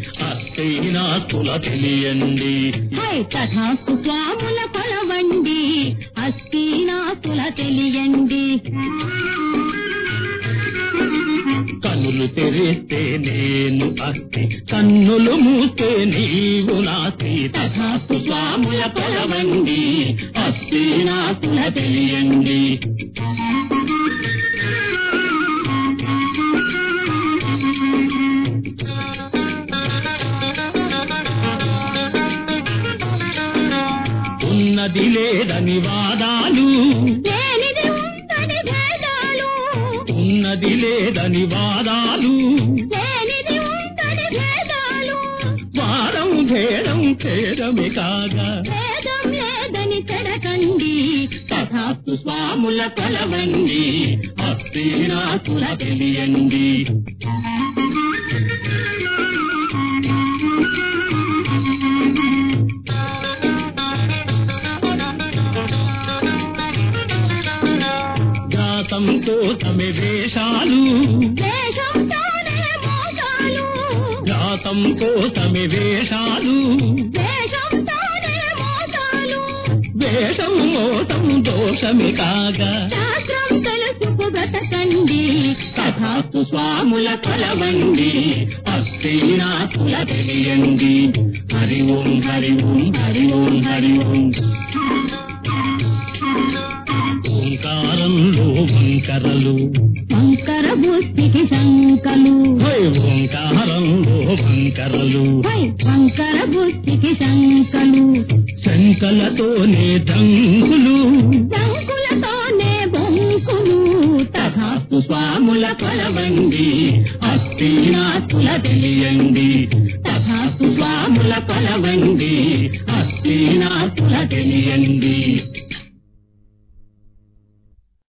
అస్థినాస్తుల తెలియండి high తథాస్తు స్వాముల కొలవండి అస్థినాతుల తెలియండి కన్నులు తెరిస్తే నేను అస్థి కన్నులు మూస్తే నీవు నాస్తి తథాస్తు స్వాముల కొలవండి అస్థినాస్తుల తెలియండి ఉన్నది లేదని వాదాలు లేనిది ఉందని భేదాలు ఉన్నది లేదని వాదాలు లేనిది ఉందని భేదాలు వారం భేదం భేదమే కాగా భేదం లేదని చెడకండి తథాస్తు స్వాముల కొలవండి అస్థినాతుల తెలియండి జాతం కోసమే వేషాలు దేశంతోనే మోసాలు జాతం కోసమే వేషాలు దేశంతోనే మోసాలు వేషం మోసం దోషమే కాగా శాస్త్రం తెలుసుకు బ్రతకండి తథాస్తు స్వాముల కొలవండి అస్థినాతుల తెలియండి హరి ఓం హరి ఓం హరి ఓం హరి ఓం ఓంకారంలో వంకరలు శంకర బుద్ధికి శంకలు హై ఓంకారంలో వంకరలు హై శంకర బుద్ధికి శంకలు శంకలతోనే దంకులు శంకులతోనే బొంకులు తథాస్తు స్వాముల కొలవండి అస్థినాతుల తెలియండి తథాస్తు స్వాముల కొలవండి అస్థినాతుల తెలియండి